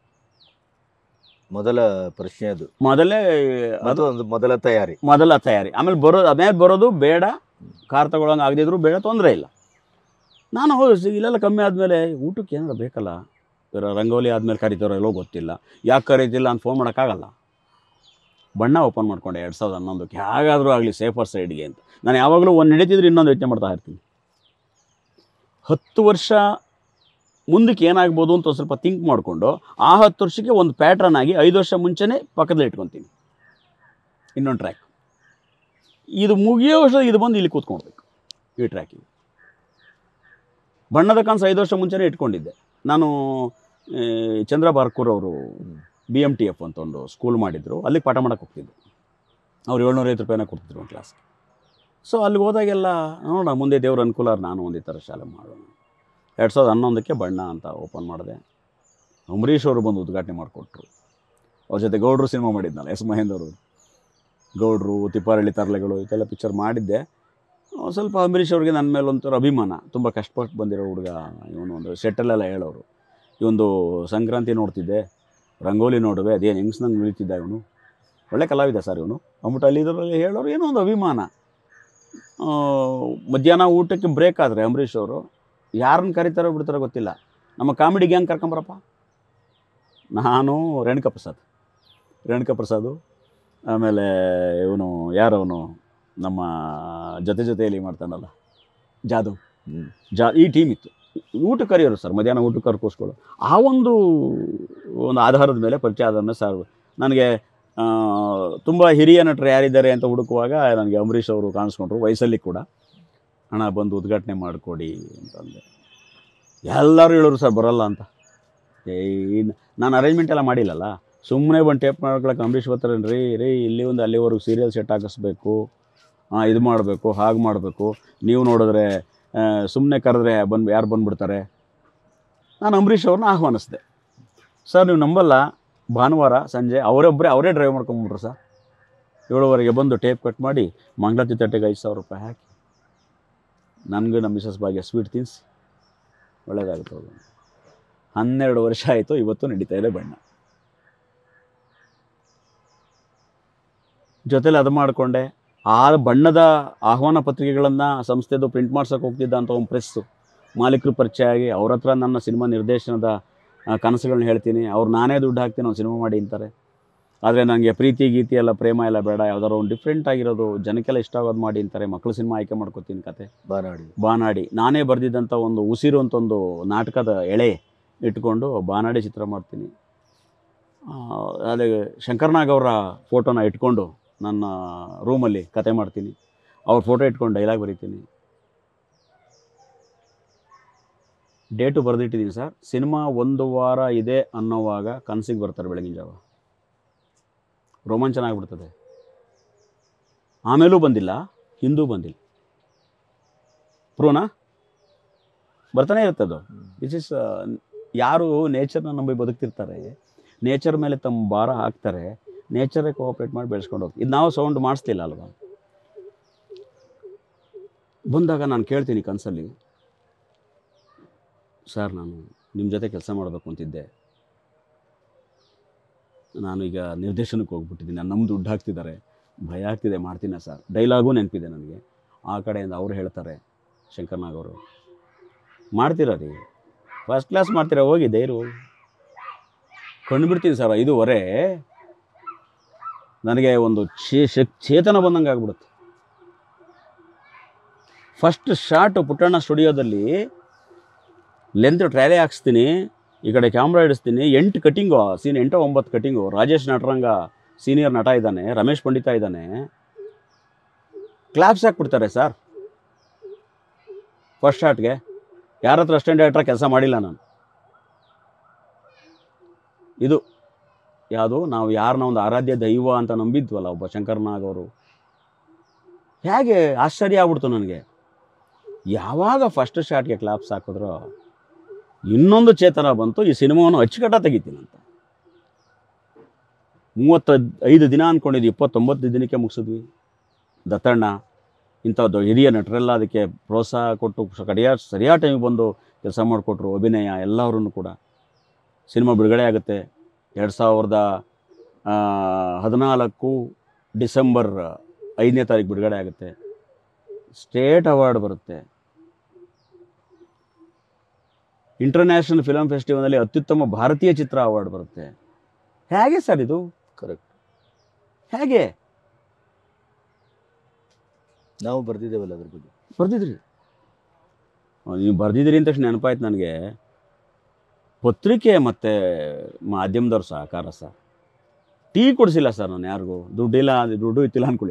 [SPEAKER 2] ಮೊದಲ ಪ್ರಶ್ನೆ ಅದು
[SPEAKER 1] ಮೊದಲೇ
[SPEAKER 2] ಅದು
[SPEAKER 1] ಅದು
[SPEAKER 2] ಒಂದು ಮೊದಲ ತಯಾರಿ
[SPEAKER 1] ಮೊದಲ ತಯಾರಿ ಆಮೇಲೆ ಬರೋದು ಆಮೇಲೆ ಬರೋದು ಬೇಡ ಕಾರ್ ತಗೊಳಂಗೆ ಆಗದಿದ್ರು ಬೇಡ ತೊಂದರೆ ಇಲ್ಲ ನಾನು ಸಿ- ಇಲ್ಲೆಲ್ಲ ಕಮ್ಮಿ ಆದಮೇಲೆ ಊಟಕ್ಕೆ ಏನಾರ ಬೇಕಲ್ಲ ಇವ್ರ ರಂಗೋಲಿ ಆದಮೇಲೆ ಕರಿತಾರೋ ಎಲ್ಲೋ ಗೊತ್ತಿಲ್ಲ ಯಾಕೆ ಕರೀತಿಲ್ಲ ಅಂತ ಫೋನ್ ಮಾಡೋಕ್ಕಾಗಲ್ಲ ಬಣ್ಣ ಓಪನ್ ಮಾಡ್ಕೊಂಡೆ ಎರಡು ಸಾವಿರದ ಹನ್ನೊಂದಕ್ಕೆ ಹೇಗಾದರೂ ಆಗಲಿ ಸೇಫರ್ ಸೈಡ್ಗೆ ಅಂತ ನಾನು ಯಾವಾಗಲೂ ಒಂದು ನಡೀತಿದ್ರೆ ಇನ್ನೊಂದು ಯೋಚನೆ ಮಾಡ್ತಾ ಇರ್ತೀನಿ ಹತ್ತು ವರ್ಷ ಮುಂದಕ್ಕೆ ಏನಾಗ್ಬೋದು ಅಂತ ಒಂದು ಸ್ವಲ್ಪ ಥಿಂಕ್ ಮಾಡಿಕೊಂಡು ಆ ಹತ್ತು ವರ್ಷಕ್ಕೆ ಒಂದು ಪ್ಯಾಟ್ರನ್ ಆಗಿ ಐದು ವರ್ಷ ಮುಂಚೆನೇ ಪಕ್ಕದಲ್ಲಿ ಇಟ್ಕೊತೀನಿ ಇನ್ನೊಂದು ಟ್ರ್ಯಾಕ್ ಇದು ಮುಗಿಯೋ ವರ್ಷ ಇದು ಬಂದು ಇಲ್ಲಿ ಕೂತ್ಕೊಳ್ಬೇಕು ಈ ಟ್ರ್ಯಾಕಿಗೆ ಬಣ್ಣದ ಕನಸು ಐದು ವರ್ಷ ಮುಂಚೆನೇ ಇಟ್ಕೊಂಡಿದ್ದೆ ನಾನು ಆ, ಚಂದ್ರ ಬಾರ್ಕೂರ್ ಅವರು ಬಿ ಎಮ್ ಟಿ ಎಫ್ ಅಂತ ಒಂದು ಸ್ಕೂಲ್ ಮಾಡಿದ್ರು ಅಲ್ಲಿಗೆ ಪಾಠ ಮಾಡೋಕ್ಕೆ ಹೋಗ್ತಿದ್ದೆ ಅವ್ರು ಏಳ್ನೂರೈವತ್ತು ರೂಪಾಯಿನ ಕೊಡ್ತಿದ್ರು ಒಂದು ಕ್ಲಾಸ್ ಸೊ ಅಲ್ಲಿಗೆ ಹೋದಾಗೆಲ್ಲ ನೋಡೋಣ ಮುಂದೆ ದೇವ್ರ ಅನುಕೂಲ ಆದ್ರೆ ನಾನು ಒಂದು ಈ ಥರ ಶಾಲೆ ಮಾಡೋಣ ಎರಡು ಸಾವಿರದ ಹನ್ನೊಂದಕ್ಕೆ ಬಣ್ಣ ಅಂತ ಓಪನ್ ಮಾಡಿದೆ ಅಂಬರೀಷ್ ಅವರು ಬಂದು ಉದ್ಘಾಟನೆ ಮಾಡಿಕೊಟ್ರು ಅವ್ರ ಜೊತೆ ಗೌಡ್ರು ಸಿನಿಮಾ ಮಾಡಿದ್ನಲ್ಲ ಎಸ್ ಮಹೇಂದ್ರ ಅವರು ಗೌಡ್ರು ತಿಪ್ಪಾರಳ್ಳಿ ತರಲೆಗಳು ಇದೆಲ್ಲ ಪಿಕ್ಚರ್ ಮಾಡಿದ್ದೆ ಒಂದ್ ಸ್ವಲ್ಪ ಅಂಬರೀಷ್ ಅವ್ರಿಗೆ ನನ್ನ ಮೇಲೆ ಒಂಥರ ಅಭಿಮಾನ ತುಂಬ ಕಷ್ಟಪಟ್ಟು ಬಂದಿರೋ ಹುಡುಗ ಇವನು ಒಂದು ಸೆಟ್ಟಲ್ಲೆಲ್ಲ ಹೇಳೋರು ಇವೊಂದು ಸಂಕ್ರಾಂತಿ ನೋಡ್ತಿದ್ದೆ ರಂಗೋಲಿ ನೋಡುವೆ ಅದೇನು ಹೆಂಗ್ಸ್ನಂಗೆ ನಿಲ್ತಿದ್ದ ಇವನು ಒಳ್ಳೆ ಕಲಾವಿದ ಸರ್ ಇವನು ಅಂದ್ಬಿಟ್ಟು ಅಲ್ಲಿ ಇದರಲ್ಲಿ ಹೇಳೋರು ಏನೋ ಒಂದು ಅಭಿಮಾನ ಆ, ಮಧ್ಯಾಹ್ನ ಊಟಕ್ಕೆ ಬ್ರೇಕ್ ಆದರೆ ಅಂಬರೀಷ್ ಅವರು ಯಾರನ್ನ ಕರೀತಾರೋ ಬಿಡ್ತಾರೋ ಗೊತ್ತಿಲ್ಲ ನಮ್ಮ ಕಾಮಿಡಿ ಗ್ಯಾಂಗ್ ಕರ್ಕೊಂಬರಪ್ಪ ನಾನು ರೇಣುಕಾ ಪ್ರಸಾದ್ ರೇಣುಕಾ ಪ್ರಸಾದು ಆಮೇಲೆ ಇವನು ಯಾರವನು ನಮ್ಮ ಜೊತೆ ಜೊತೆಯಲ್ಲಿ ಮಾಡ್ತಾನಲ್ಲ ಜಾದು
[SPEAKER 2] ಹ್ಮ್.
[SPEAKER 1] ಜಾ ಈ ಟೀಮ್ ಇತ್ತು ಊಟಕ್ಕೆ ಕರೆಯೋರು ಸರ್ ಮಧ್ಯಾಹ್ನ ಊಟಕ್ಕೆ ಕರ್ಕೋಸ್ಕೊಳ್ಳೋ ಆ ಒಂದು ಒಂದು ಆಧಾರದ ಮೇಲೆ ಪರಿಚಯ ಆದ ಸರ್ ನನಗೆ ತುಂಬ ಹಿರಿಯ ನಟರು ಯಾರಿದ್ದಾರೆ ಅಂತ ಹುಡುಕುವಾಗ ನನಗೆ ಅಂಬರೀಷ್ ಅವರು ಕಾಣಿಸ್ಕೊಂಡ್ರು ವಯಸ್ಸಲ್ಲಿ ಕೂಡ ಹಣ ಬಂದು ಉದ್ಘಾಟನೆ ಮಾಡಿಕೊಡಿ ಅಂತಂದೆ ಎಲ್ಲರೂ ಹೇಳೋರು ಸರ್ ಬರಲ್ಲ ಅಂತ ಏ ನಾನು ಅರೇಂಜ್ಮೆಂಟ್ ಎಲ್ಲ ಮಾಡಿಲ್ಲಲ್ಲ ಸುಮ್ಮನೆ ಬಂದು ಟೇಪ್ ಮಾಡ್ಕೊಳಕ್ಕೆ ಅಂಬರೀಷ್ ಬರ್ತಾರೆ ರೀ ರೀ ಇಲ್ಲಿ ಒಂದು ಅಲ್ಲಿವರೆಗೂ ಸೀರಿಯಲ್ ಸೆಟ್ ಹಾಕಿಸ್ಬೇಕು ಹಾಂ ಇದು ಮಾಡಬೇಕು ಹಾಗೆ ಮಾಡಬೇಕು ನೀವು ನೋಡಿದ್ರೆ ಸುಮ್ಮನೆ ಕರೆದ್ರೆ ಬಂದು ಯಾರು ಬಂದುಬಿಡ್ತಾರೆ ನಾನು ಅಂಬರೀಷ್ ಅವ್ರನ್ನ ಆಹ್ವಾನಿಸಿದೆ ಸರ್ ನೀವು ನಂಬಲ್ಲ ಭಾನುವಾರ ಸಂಜೆ ಅವರೊಬ್ಬರೇ ಅವರೇ ಡ್ರೈವ್ ಮಾಡ್ಕೊಂಬಿಟ್ರು ಸರ್ ಏಳುವರೆಗೆ ಬಂದು ಟೇಪ್ ಕಟ್ ಮಾಡಿ ಮಂಗಳಾರತಿ ತಟ್ಟೆಗೆ ಐದು ಸಾವಿರ ರೂಪಾಯಿ ಹಾಕಿ ನನಗೂ ನಮ್ಮ ಮಿಸಸ್ ಭಾಗ್ಯ ಸ್ವೀಟ್ ತಿನ್ನಿಸಿ ಒಳ್ಳೇದಾಗುತ್ತೆ ಹೋಗೋಣ ಹನ್ನೆರಡು ವರ್ಷ ಆಯಿತು ಇವತ್ತು ನಡೀತಾ ಇದೆ ಬಣ್ಣ ಜೊತೆಲಿ ಅದು ಮಾಡಿಕೊಂಡೆ ಆ ಬಣ್ಣದ ಆಹ್ವಾನ ಪತ್ರಿಕೆಗಳನ್ನು ಸಂಸ್ಥೆದು ಪ್ರಿಂಟ್ ಮಾಡ್ಸೋಕೆ ಹೋಗ್ತಿದ್ದ ಅಂತ ಒಂದು ಪ್ರೆಸ್ಸು ಮಾಲೀಕರು ಪರಿಚಯ ಆಗಿ ಅವ್ರ ಹತ್ರ ನನ್ನ ಸಿನಿಮಾ ನಿರ್ದೇಶನದ ಆ, ಕನಸುಗಳನ್ನ ಹೇಳ್ತೀನಿ ಅವ್ರು ನಾನೇ ದುಡ್ಡು ಹಾಕ್ತೀನಿ ಒಂದು ಸಿನಿಮಾ ಮಾಡಿ ಅಂತಾರೆ ಆದರೆ ನನಗೆ ಪ್ರೀತಿ ಗೀತಿ ಎಲ್ಲ ಪ್ರೇಮ ಎಲ್ಲ ಬೇಡ ಯಾವ್ದಾದ್ರು ಒಂದು ಡಿಫ್ರೆಂಟ್ ಆಗಿರೋದು ಜನಕ್ಕೆಲ್ಲ ಇಷ್ಟ ಆಗೋದು ಮಾಡಿ ಅಂತಾರೆ ಮಕ್ಕಳು ಸಿನಿಮಾ ಆಯ್ಕೆ ಮಾಡ್ಕೋತೀನಿ ಕತೆ
[SPEAKER 2] ಬಾನಾಡಿ
[SPEAKER 1] ಬಾನಾಡಿ ನಾನೇ ಬರೆದಿದ್ದಂಥ ಒಂದು ಉಸಿರು ಅಂತ ಒಂದು ನಾಟಕದ ಎಳೆ ಇಟ್ಕೊಂಡು ಬಾನಾಡಿ ಚಿತ್ರ ಮಾಡ್ತೀನಿ ಆ, ಅದೇ ಶಂಕರ್ನಾಗ್ ಅವರ ಫೋಟೋನ ಇಟ್ಕೊಂಡು ನನ್ನ ರೂಮಲ್ಲಿ ಕತೆ ಮಾಡ್ತೀನಿ ಅವ್ರ ಫೋಟೋ ಇಟ್ಕೊಂಡು ಡೈಲಾಗ್ ಬರೀತೀನಿ ಡೇಟು ಬರೆದಿಟ್ಟಿದ್ದೀನಿ ಸರ್ ಸಿನಿಮಾ ಒಂದು ವಾರ ಇದೆ ಅನ್ನೋವಾಗ ಕನಸಿಗೆ ಬರ್ತಾರೆ ಬೆಳಗಿನ ಜಾವ ರೋಮಾಂಚನ ಆಗಿಬಿಡ್ತದೆ ಆಮೇಲೂ ಬಂದಿಲ್ಲ ಹಿಂದೂ ಬಂದಿಲ್ಲ ಪ್ರೂನಾ ಬರ್ತಾನೆ ಇರುತ್ತೆ ಅದು ದಿಸ್ ಇಸ್ ಯಾರು ನೇಚರ್ನ ನಂಬಿ ಬದುಕ್ತಿರ್ತಾರೆ ನೇಚರ್ ಮೇಲೆ ತಮ್ಮ ಭಾರ ಹಾಕ್ತಾರೆ ನೇಚರೇ ಕೋಆಪ್ರೇಟ್ ಮಾಡಿ ಬೆಳೆಸ್ಕೊಂಡು ಹೋಗ್ತೀವಿ ಇದು ನಾವು ಸೌಂಡ್ ಮಾಡಿಸ್ಲಿಲ್ಲ ಅಲ್ವಾ ಬಂದಾಗ ನಾನು ಕೇಳ್ತೀನಿ ಕನಸಲ್ಲಿ ಸರ್ ನಾನು ನಿಮ್ಮ ಜೊತೆ ಕೆಲಸ ಮಾಡಬೇಕು ಅಂತಿದ್ದೆ ನಾನು ಈಗ ನಿರ್ದೇಶನಕ್ಕೆ ಹೋಗ್ಬಿಟ್ಟಿದ್ದೀನಿ ನಾನು ನಮ್ಮ ದುಡ್ಡು ಹಾಕ್ತಿದ್ದಾರೆ ಭಯ ಆಗ್ತಿದೆ ಮಾಡ್ತೀನ ಸರ್ ಡೈಲಾಗೂ ನೆನಪಿದೆ ನನಗೆ ಆ ಕಡೆಯಿಂದ ಅವ್ರು ಹೇಳ್ತಾರೆ ಶಂಕರ್ನಾಗ್ ಅವರು ಮಾಡ್ತೀರಾ ರೀ ಫಸ್ಟ್ ಕ್ಲಾಸ್ ಮಾಡ್ತೀರಾ ಹೋಗಿ ಧೈರ್ಯ ಹೋಗಿ ಕಂಡುಬಿಡ್ತೀನಿ ಸರ್ ಐದೂವರೆ ನನಗೆ ಒಂದು ಚೇ ಶಕ್ ಚೇತನ ಬಂದಂಗೆ ಆಗ್ಬಿಡುತ್ತೆ ಫಸ್ಟ್ ಶಾಟ್ ಪುಟ್ಟಣ್ಣ ಸ್ಟುಡಿಯೋದಲ್ಲಿ ಲೆಂತ್ ಟ್ರೈಲೆ ಹಾಕ್ಸ್ತೀನಿ ಈ ಕಡೆ ಕ್ಯಾಮ್ರಾ ಇಡಿಸ್ತೀನಿ ಎಂಟು ಕಟಿಂಗು ಸೀನ್ ಎಂಟು ಒಂಬತ್ತು ಕಟಿಂಗು ರಾಜೇಶ್ ನಟರಂಗ ಸೀನಿಯರ್ ನಟ ಇದ್ದಾನೆ ರಮೇಶ್ ಪಂಡಿತ ಇದ್ದಾನೆ ಕ್ಲಾಪ್ಸ್ ಹಾಕ್ಬಿಡ್ತಾರೆ ಸರ್ ಫಸ್ಟ್ ಶಾಟ್ಗೆ ಯಾರ ಹತ್ರ ಅಸ್ಟೆಂಟ್ ಡೈರೆಕ್ಟ್ರ ಕೆಲಸ ಮಾಡಿಲ್ಲ ನಾನು ಇದು ಯಾವುದು ನಾವು ಯಾರನ್ನ ಒಂದು ಆರಾಧ್ಯ ದೈವ ಅಂತ ನಂಬಿದ್ವಲ್ಲ ಒಬ್ಬ ಶಂಕರ್ನಾಗ್ ಅವರು ಹೇಗೆ ಆಶ್ಚರ್ಯ ಆಗ್ಬಿಡ್ತು ನನಗೆ ಯಾವಾಗ ಫಸ್ಟ್ ಶಾಟ್ಗೆ ಕ್ಲಾಪ್ಸ್ ಹಾಕಿದ್ರೋ ಇನ್ನೊಂದು ಚೇತನ ಬಂತು ಈ ಸಿನಿಮಾವನ್ನು ಅಚ್ಚುಕಟ್ಟ ತೆಗಿತೀನಿ ಅಂತ ಮೂವತ್ತ ಐದು ದಿನ ಅಂದ್ಕೊಂಡಿದ್ವಿ ಇಪ್ಪತ್ತೊಂಬತ್ತು ದಿನಕ್ಕೆ ಮುಗಿಸಿದ್ವಿ ದತ್ತಣ್ಣ ಇಂಥದ್ದು ಹಿರಿಯ ನಟರೆಲ್ಲ ಅದಕ್ಕೆ ಪ್ರೋತ್ಸಾಹ ಕೊಟ್ಟು ಕಡಿಯಾದ ಸರಿಯಾದ ಟೈಮಿಗೆ ಬಂದು ಕೆಲಸ ಮಾಡಿಕೊಟ್ರು ಅಭಿನಯ ಎಲ್ಲರೂ ಕೂಡ ಸಿನಿಮಾ ಬಿಡುಗಡೆ ಆಗುತ್ತೆ ಎರಡು ಸಾವಿರದ ಆ, ಹದಿನಾಲ್ಕು ಡಿಸೆಂಬರ್ ಐದನೇ ತಾರೀಕು ಬಿಡುಗಡೆ ಆಗುತ್ತೆ ಸ್ಟೇಟ್ ಅವಾರ್ಡ್ ಬರುತ್ತೆ ಇಂಟರ್ನ್ಯಾಷನಲ್ ಫಿಲಮ್ ಫೆಸ್ಟಿವಲ್ನಲ್ಲಿ ಅತ್ಯುತ್ತಮ ಭಾರತೀಯ ಚಿತ್ರ ಅವಾರ್ಡ್ ಬರುತ್ತೆ ಹೇಗೆ ಸರ್ ಇದು
[SPEAKER 2] ಕರೆಕ್ಟ್
[SPEAKER 1] ಹೇಗೆ
[SPEAKER 2] ನಾವು ಬರ್ದಿದ್ದೇವಲ್ಲ ಅದ್ರ ಬಗ್ಗೆ
[SPEAKER 1] ಬರ್ದಿದ್ರಿ ನೀವು ಬರ್ದಿದ್ದೀರಿ ಅಂತ ತಕ್ಷಣ ನೆನಪಾಯ್ತು ನನಗೆ ಪತ್ರಿಕೆ ಮತ್ತು ಮಾಧ್ಯಮದವ್ರ ಸಹಕಾರ ಸರ್ ಟೀ ಕೊಡಿಸಿಲ್ಲ ಸರ್ ನಾನು ಯಾರಿಗೂ ದುಡ್ಡಿಲ್ಲ ದುಡ್ಡು ಇತ್ತಿಲ್ಲ ಅಂದ್ಕೊಳ್ಳಿ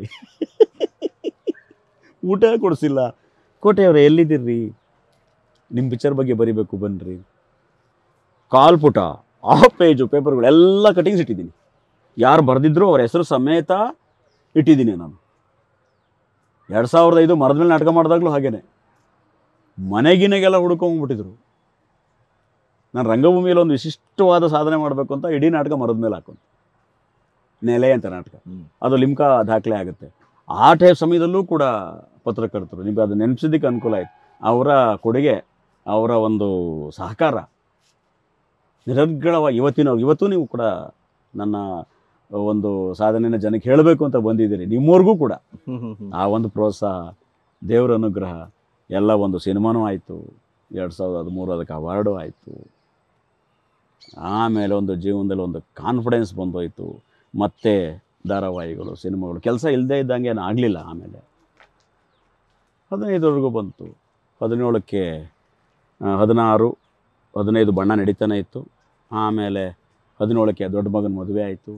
[SPEAKER 1] ಊಟ ಕೊಡಿಸಿಲ್ಲ ಕೋಟೆಯವ್ರೆ ಎಲ್ಲಿದ್ದೀರ್ರಿ ನಿಮ್ಮ ಪಿಕ್ಚರ್ ಬಗ್ಗೆ ಬರಿಬೇಕು ಬನ್ನಿರಿ ಕಾಲ್ ಪುಟ ಆಫ್ ಪೇಜು ಪೇಪರ್ಗಳು ಎಲ್ಲ ಕಟಿಂಗ್ಸ್ ಇಟ್ಟಿದ್ದೀನಿ ಯಾರು ಬರೆದಿದ್ರು ಅವ್ರ ಹೆಸರು ಸಮೇತ ಇಟ್ಟಿದ್ದೀನಿ ನಾನು ಎರಡು ಸಾವಿರದ ಐದು ಮರದ ಮೇಲೆ ನಾಟಕ ಮಾಡಿದಾಗಲೂ ಹಾಗೇನೆ ಮನೆಗಿನೆಗೆಲ್ಲ ಹುಡ್ಕೊಂಡ್ಬಿಟ್ಟಿದ್ರು ನಾನು ರಂಗಭೂಮಿಯಲ್ಲಿ ಒಂದು ವಿಶಿಷ್ಟವಾದ ಸಾಧನೆ ಮಾಡಬೇಕು ಅಂತ ಇಡೀ ನಾಟಕ ಮರದ ಮೇಲೆ ಹಾಕೊಂಡು ನೆಲೆ ಅಂತ ನಾಟಕ
[SPEAKER 2] ಹ್ಮ್.
[SPEAKER 1] ಅದು ಲಿಮ್ಕಾ ದಾಖಲೆ ಆಗುತ್ತೆ ಆ ಟೈಪ್ ಸಮಯದಲ್ಲೂ ಕೂಡ ಪತ್ರಕರ್ತರು ನಿಮಗೆ ಅದು ನೆನಪಿಸಿದ್ದಕ್ಕೆ ಅನುಕೂಲ ಆಯಿತು ಅವರ ಕೊಡುಗೆ ಅವರ ಒಂದು ಸಹಕಾರ ನಿರರ್ಗಳವಾಗಿ ಇವತ್ತಿನ ಇವತ್ತು ನೀವು ಕೂಡ ನನ್ನ ಒಂದು ಸಾಧನೆನ ಜನಕ್ಕೆ ಹೇಳಬೇಕು ಅಂತ ಬಂದಿದ್ದೀರಿ ನಿಮ್ಮವ್ರಿಗೂ ಕೂಡ
[SPEAKER 2] ಹ್ಮ್ ಹ್ಮ್ ಹ್ಮ್
[SPEAKER 1] ಆ ಒಂದು ಪ್ರೋತ್ಸಾಹ ದೇವರ ಅನುಗ್ರಹ ಎಲ್ಲ ಒಂದು ಸಿನಿಮಾನೂ ಆಯಿತು ಎರಡು ಸಾವಿರದ ಹದಿಮೂರು ಅದಕ್ಕೆ ಅವಾರ್ಡು ಆಯಿತು ಆಮೇಲೆ ಒಂದು ಜೀವನದಲ್ಲಿ ಒಂದು ಕಾನ್ಫಿಡೆನ್ಸ್ ಬಂದೋಯ್ತು ಮತ್ತೆ ಧಾರಾವಾಹಿಗಳು ಸಿನಿಮಾಗಳು ಕೆಲಸ ಇಲ್ಲದೇ ಇದ್ದಂಗೆ ಏನು ಆಗಲಿಲ್ಲ ಆಮೇಲೆ ಹದಿನೈದವರೆಗೂ ಬಂತು ಹದಿನೇಳಕ್ಕೆ ಆ, ಹದಿನಾರು ಹದಿನೈದು ಬಣ್ಣ ನಡೀತಾನೆ ಇತ್ತು ಆಮೇಲೆ ಹದಿನೇಳಕ್ಕೆ ದೊಡ್ಡ ಮಗನ ಮದುವೆ ಆಯಿತು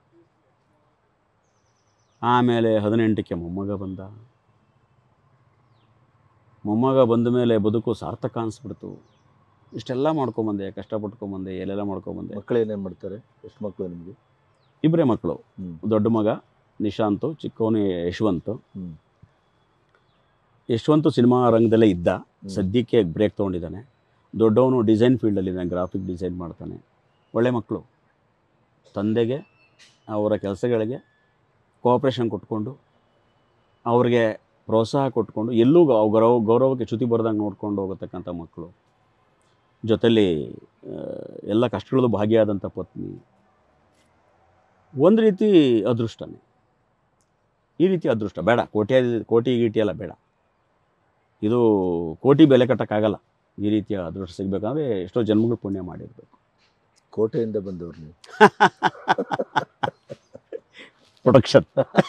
[SPEAKER 1] ಆಮೇಲೆ ಹದಿನೆಂಟಕ್ಕೆ ಮೊಮ್ಮಗ ಬಂದ ಮೊಮ್ಮಗ ಬಂದ ಮೇಲೆ ಬದುಕು ಸಾರ್ಥಕ ಅನಿಸ್ಬಿಡ್ತು ಇಷ್ಟೆಲ್ಲ ಮಾಡ್ಕೊಂಬಂದೆ ಕಷ್ಟಪಟ್ಕೊಂಬಂದೆ ಎಲ್ಲೆಲ್ಲ ಮಾಡ್ಕೊಂಬಂದೆ
[SPEAKER 2] ಮಕ್ಕಳು ಏನೇನು ಮಾಡ್ತಾರೆ ಎಷ್ಟು ಮಕ್ಕಳು ನಿಮಗೆ
[SPEAKER 1] ಇಬ್ಬರೇ ಮಕ್ಕಳು
[SPEAKER 2] ಹ್ಮ್.
[SPEAKER 1] ದೊಡ್ಡ ಮಗ ನಿಶಾಂತು ಚಿಕ್ಕವನು ಯಶವಂತ್
[SPEAKER 2] ಹ್ಮ್.
[SPEAKER 1] ಯಶವಂತು ಸಿನಿಮಾ ರಂಗದಲ್ಲೇ ಇದ್ದ
[SPEAKER 2] ಹ್ಮ್.
[SPEAKER 1] ಸದ್ಯಕ್ಕೆ ಬ್ರೇಕ್ ತೊಗೊಂಡಿದ್ದಾನೆ ದೊಡ್ಡವನು ಡಿಸೈನ್ ಫೀಲ್ಡಲ್ಲಿ ಗ್ರಾಫಿಕ್ ಡಿಸೈನ್ ಮಾಡ್ತಾನೆ ಒಳ್ಳೆ ಮಕ್ಕಳು ತಂದೆಗೆ ಅವರ ಕೆಲಸಗಳಿಗೆ ಕೋಆಪ್ರೇಷನ್ ಕೊಟ್ಕೊಂಡು ಅವ್ರಿಗೆ ಪ್ರೋತ್ಸಾಹ ಕೊಟ್ಕೊಂಡು ಎಲ್ಲೂ ಗೌ- ಗೌರವ ಗೌರವಕ್ಕೆ ಚ್ಯುತಿ ಬರ್ದಂಗೆ ನೋಡ್ಕೊಂಡು ಹೋಗತಕ್ಕಂಥ ಮಕ್ಕಳು ಜೊತೆಲಿ ಆ, ಎಲ್ಲ ಕಷ್ಟಗಳದ್ದು ಭಾಗಿಯಾದಂಥ ಪತ್ನಿ ಒಂದು ರೀತಿ ಅದೃಷ್ಟನೇ ಈ ರೀತಿ ಅದೃಷ್ಟ ಬೇಡ ಕೋಟಿ ಕೋಟಿ ಗೀಟಿ ಎಲ್ಲ ಬೇಡ ಇದು ಕೋಟಿ ಬೆಲೆ ಕಟ್ಟೋಕ್ಕಾಗಲ್ಲ ಈ ರೀತಿಯ ಅದೃಷ್ಟ ಸಿಗಬೇಕಂದ್ರೆ ಎಷ್ಟೋ ಜನ್ಮಗಳು ಪುಣ್ಯ ಮಾಡಿರಬೇಕು
[SPEAKER 2] ಕೋಟೆಯಿಂದ ಬಂದವ್ರು ನೀವು
[SPEAKER 1] ಪ್ರೊಡಕ್ಷನ್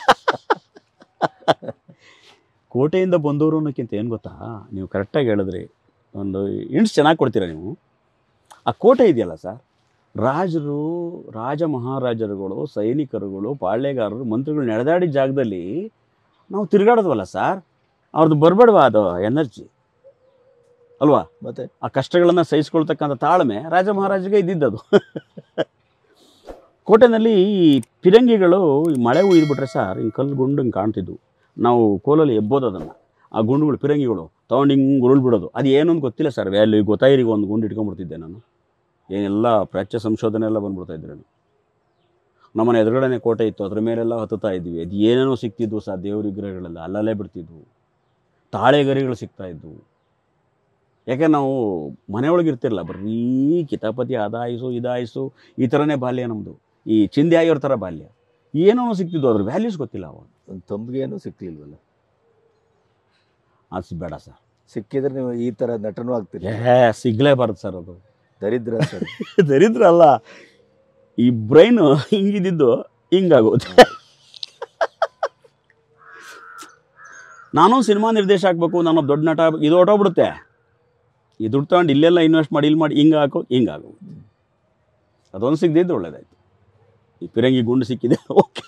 [SPEAKER 1] ಕೋಟೆಯಿಂದ ಬಂದವರು ಅನ್ನೋಕ್ಕಿಂತ ಏನು ಗೊತ್ತಾ ನೀವು ಕರೆಕ್ಟಾಗಿ ಹೇಳಿದ್ರಿ ಒಂದು ಇಂಟ್ಸ್ ಚೆನ್ನಾಗಿ ಕೊಡ್ತೀರಾ ನೀವು ಆ ಕೋಟೆ ಇದೆಯಲ್ಲ ಸರ್ ರಾಜರು ರಾಜ ಮಹಾರಾಜರುಗಳು ಸೈನಿಕರುಗಳು ಪಾಳ್ಯಗಾರರು ಮಂತ್ರಿಗಳು ನಡೆದಾಡಿದ ಜಾಗದಲ್ಲಿ ನಾವು ತಿರುಗಾಡೋದ್ವಲ್ಲ ಸರ್ ಅವ್ರದ್ದು ಬರಬೇಡವಾ ಅದು ಎನರ್ಜಿ ಅಲ್ವಾ
[SPEAKER 2] ಮತ್ತೆ
[SPEAKER 1] ಆ ಕಷ್ಟಗಳನ್ನು ಸಹಿಸ್ಕೊಳ್ತಕ್ಕಂಥ ತಾಳ್ಮೆ ರಾಜ ಮಹಾರಾಜಗೆ ಇದ್ದಿದ್ದದು ಕೋಟೆನಲ್ಲಿ ಈ ಪಿರಂಗಿಗಳು ಈ ಮಳೆ ಉಯ್ದುಬಿಟ್ರೆ ಸರ್ ಹಿಂಗೆ ಕಲ್ಲು ಗುಂಡು ಹಿಂಗೆ ಕಾಣ್ತಿದ್ವು ನಾವು ಕೋಲಲ್ಲಿ ಎಬ್ಬೋದು ಅದನ್ನು ಆ ಗುಂಡುಗಳು ಪಿರಂಗಿಗಳು ತೊಗೊಂಡು ಹಿಂಗೆ ಉರುಳ್ಬಿಡೋದು ಅದು ಏನು ಅಂತ ಗೊತ್ತಿಲ್ಲ ಸರ್ ವ್ಯಾಲ್ಯೂ ಗೊತ್ತಾಯಿರಿಗೆ ಒಂದು ಗುಂಡು ಇಟ್ಕೊಂಡ್ಬಿಡ್ತಿದ್ದೆ ನಾನು ಏನೆಲ್ಲ ಪ್ರಾಚ್ಯ ಸಂಶೋಧನೆ ಎಲ್ಲ ಬಂದ್ಬಿಡ್ತಾ ಇದ್ದೆ ನಾನು ನಮ್ಮನೆ ಎದುರುಗಡೆನೆ ಕೋಟೆ ಇತ್ತು ಅದ್ರ ಮೇಲೆಲ್ಲ ಹತ್ತುತ್ತಾ ಇದ್ವಿ ಅದು ಏನೇನೋ ಸಿಕ್ತಿದ್ವು ಸರ್ ದೇವ್ರ ವಿಗ್ರಹಗಳೆಲ್ಲ ಅಲ್ಲಲ್ಲೇ ಬಿಡ್ತಿದ್ವು ತಾಳೆಗರಿಗಳು ಸಿಗ್ತಾ ಇದ್ವು ಯಾಕೆ ನಾವು ಮನೆಯೊಳಗೆ ಇರ್ತಿರಲ್ಲ ಬರೀ ಕಿತಾಪತಿ ಅದಾಯಿಸು ಇದಾಯಿಸು ಈ ಥರನೇ ಬಾಲ್ಯ ನಮ್ಮದು ಈ ಚಿಂದಿ ಆಗಿರೋ ಥರ ಬಾಲ್ಯ ಏನೋ ಸಿಕ್ತಿದ್ವು ಅದ್ರ ವ್ಯಾಲ್ಯೂಸ್ ಗೊತ್ತಿಲ್ಲ ಅವಾಗ
[SPEAKER 2] ಒಂದು ತಂಬಿಗೆನೂ ಸಿಕ್ಲಿಲ್ವಲ್ಲ
[SPEAKER 1] ಅದು ಬೇಡ ಸರ್
[SPEAKER 2] ಸಿಕ್ಕಿದ್ರೆ ನೀವು ಈ ತರ ನಟನೂ ಆಗ್ತೀರಿ
[SPEAKER 1] ಏ ಸಿಗ್ಲೇಬಾರ್ದು ಸರ್ ಅದು
[SPEAKER 2] ದರಿದ್ರ ಸರ್
[SPEAKER 1] ದರಿದ್ರ ಅಲ್ಲ ಈ ಬ್ರೈನು ಹಿಂಗಿದ್ದು ಹಿಂಗಾಗೋದು ನಾನು ಸಿನಿಮಾ ನಿರ್ದೇಶ ಆಗಬೇಕು ನಾನು ಒಬ್ಬ ದೊಡ್ಡ ನಟ ಆಗ್ಬೇಕು ಇದು ಹೊಟ್ಟೋಗ್ಬಿಡುತ್ತೆ ಈ ದುಡ್ಡು ತಗೊಂಡು ಇಲ್ಲೆಲ್ಲ ಇನ್ವೆಸ್ಟ್ ಮಾಡಿ ಇಲ್ಲಿ ಮಾಡಿ ಹಿಂಗೆ ಹಾಕು ಹಿಂಗೆ ಆಗು ಅದೊಂದು ಸಿಗದಿದ್ದು ಒಳ್ಳೇದಾಯ್ತು ಈ ಪಿರಂಗಿ ಗುಂಡು ಸಿಕ್ಕಿದೆ ಓಕೆ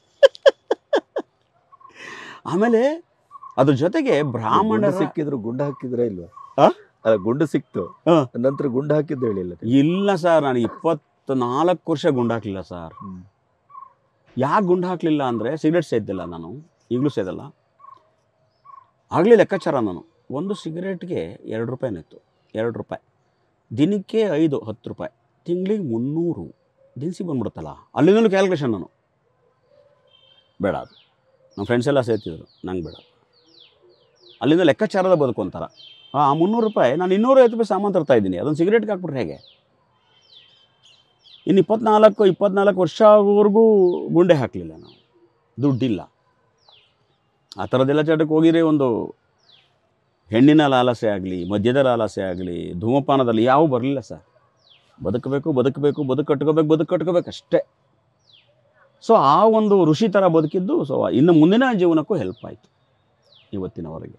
[SPEAKER 1] ಆಮೇಲೆ ಅದ್ರ ಜೊತೆಗೆ
[SPEAKER 2] ಗುಂಡು
[SPEAKER 1] ಬ್ರಾಹ್ಮಣರ
[SPEAKER 2] ಸಿಕ್ಕಿದ್ರು ಗುಂಡು ಹಾಕಿದ್ರ ಇಲ್ವಾ
[SPEAKER 1] ಆ?
[SPEAKER 2] ಅಲ್ಲ ಗುಂಡು ಸಿಕ್ತು
[SPEAKER 1] ಹಾ.
[SPEAKER 2] ನಂತರ ಗುಂಡು ಹಾಕಿದ್ದು ಹೇಳಿಲ್ಲ ನೀವು.
[SPEAKER 1] ಇಲ್ಲ ಸರ್ ನಾನು ಇಪ್ಪತ್ನಾಲ್ಕು ವರ್ಷ ಗುಂಡು ಹಾಕಲಿಲ್ಲ ಸರ್
[SPEAKER 2] ಹ್ಮ್.
[SPEAKER 1] ಯಾಕೆ ಗುಂಡು ಹಾಕಲಿಲ್ಲ ಅಂದರೆ ಸಿಗರೆಟ್ ಸೇದಿಲ್ಲ ನಾನು ಈಗಲೂ ಸೇದಲ್ಲ ಆಗಲೇ ಲೆಕ್ಕಾಚಾರ ನಾನು ಒಂದು ಸಿಗರೇಟ್ಗೆ ಎರಡು ರೂಪಾಯಿನಿತ್ತು ಎರಡು ರೂಪಾಯಿ ದಿನಕ್ಕೆ ಐದು ಹತ್ತು ರೂಪಾಯಿ ತಿಂಗಳಿಗೆ ಮುನ್ನೂರು ದಿನಸಿ ಬಂದ್ಬಿಡುತ್ತಲ್ಲ ಅಲ್ಲಿಂದಲೂ ಕ್ಯಾಲ್ಕುಲೇಷನ್ ನಾನು ಬೇಡ ಅದು ನಮ್ಮ ಫ್ರೆಂಡ್ಸ್ ಎಲ್ಲ ಸೇರ್ತಿದ್ರು ನಂಗೆ ಬೇಡ ಅಲ್ಲಿಂದ ಲೆಕ್ಕಾಚಾರದ ಬದುಕು ಅಂತಾರ ಆ ಮುನ್ನೂರು ರೂಪಾಯಿ ನಾನು ಇನ್ನೂರೈವತ್ತು ರೂಪಾಯಿ ಸಾಮಾನು ತರ್ತಾ ಇದ್ದೀನಿ ಅದನ್ನು ಸಿಗರೇಟ್ಗೆ ಹಾಕ್ಬಿಟ್ರೆ ಹೇಗೆ ಇನ್ನು ಇಪ್ಪತ್ನಾಲ್ಕು ಇಪ್ಪತ್ನಾಲ್ಕು ವರ್ಷ ಆಗೋವರೆಗೂ ಗುಂಡೆ ಹಾಕಲಿಲ್ಲ ನಾವು ದುಡ್ಡಿಲ್ಲ ಆ ಥರದ್ದೆಲ್ಲ ಚಟಕ್ಕೆ ಹೋಗಿದ್ರೆ ಒಂದು ಹೆಣ್ಣಿನ ಲಾಲಸೆ ಆಗಲಿ ಮದ್ಯದ ಲಾಲಸೆ ಆಗಲಿ ಧೂಮಪಾನದಲ್ಲಿ ಯಾವ ಬರಲಿಲ್ಲ ಸರ್ ಬದುಕಬೇಕು ಬದುಕಬೇಕು ಬದುಕು ಕಟ್ಕೋಬೇಕು ಬದುಕು ಕಟ್ಕೋಬೇಕು ಅಷ್ಟೇ ಸೊ ಆ ಒಂದು ಋಷಿ ಥರ ಬದುಕಿದ್ದು ಸೊ ಇನ್ನು ಮುಂದಿನ ಜೀವನಕ್ಕೂ ಹೆಲ್ಪ್ ಆಯಿತು ಇವತ್ತಿನವರೆಗೆ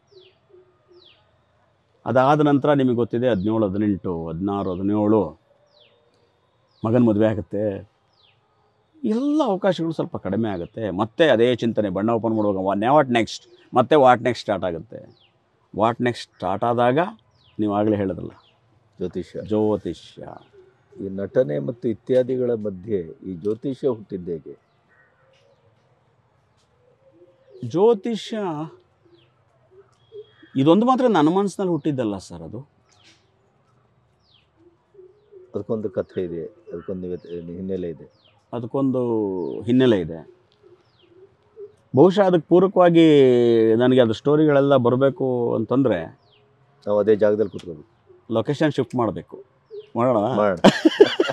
[SPEAKER 1] ಅದಾದ ನಂತರ ನಿಮಗೆ ಗೊತ್ತಿದೆ ಹದಿನೇಳು ಹದಿನೆಂಟು ಹದಿನಾರು ಹದಿನೇಳು ಮಗನ ಮದುವೆ ಆಗುತ್ತೆ ಎಲ್ಲ ಅವಕಾಶಗಳು ಸ್ವಲ್ಪ ಕಡಿಮೆ ಆಗುತ್ತೆ ಮತ್ತೆ ಅದೇ ಚಿಂತನೆ ಬಣ್ಣ ಓಪನ್ ಮಾಡುವಾಗ ವಾಟ್ ನೆಕ್ಸ್ಟ್ ಮತ್ತೆ ವಾಟ್ ನೆಕ್ಸ್ಟ್ ಸ್ಟಾರ್ಟ್ ಆಗುತ್ತೆ ವಾಟ್ ನೆಕ್ಸ್ಟ್ ಸ್ಟಾರ್ಟ್ ಆದಾಗ ನೀವು ಆಗಲೇ ಹೇಳಿದ್ರಲ್ಲ
[SPEAKER 2] ಜ್ಯೋತಿಷ್ಯ
[SPEAKER 1] ಜ್ಯೋತಿಷ್ಯ
[SPEAKER 2] ಈ ನಟನೆ ಮತ್ತು ಇತ್ಯಾದಿಗಳ ಮಧ್ಯೆ ಈ ಜ್ಯೋತಿಷ್ಯ ಹುಟ್ಟಿದ್ದೇಗೆ
[SPEAKER 1] ಜ್ಯೋತಿಷ್ಯ ಇದೊಂದು ಮಾತ್ರ ನನ್ನ ಮನಸ್ಸಿನಲ್ಲಿ ಹುಟ್ಟಿದ್ದಲ್ಲ ಸರ್ ಅದು
[SPEAKER 2] ಅದಕ್ಕೊಂದು ಕಥೆ ಇದೆ ಅದಕ್ಕೊಂದು ವ್ಯತ್- ಹಿನ್ನೆಲೆ ಇದೆ
[SPEAKER 1] ಅದಕ್ಕೊಂದು ಹಿನ್ನೆಲೆ ಇದೆ ಬಹುಶಃ ಅದಕ್ಕೆ ಪೂರಕವಾಗಿ ನನಗೆ ಅದು ಸ್ಟೋರಿಗಳೆಲ್ಲ ಬರಬೇಕು ಅಂತಂದರೆ
[SPEAKER 2] ನಾವು ಅದೇ ಜಾಗದಲ್ಲಿ ಕೂತ್ಕೋಬೇಕು
[SPEAKER 1] ಲೊಕೇಶನ್ ಶಿಫ್ಟ್ ಮಾಡಬೇಕು ಮಾಡೋಣ
[SPEAKER 2] ಮಾಡೋಣ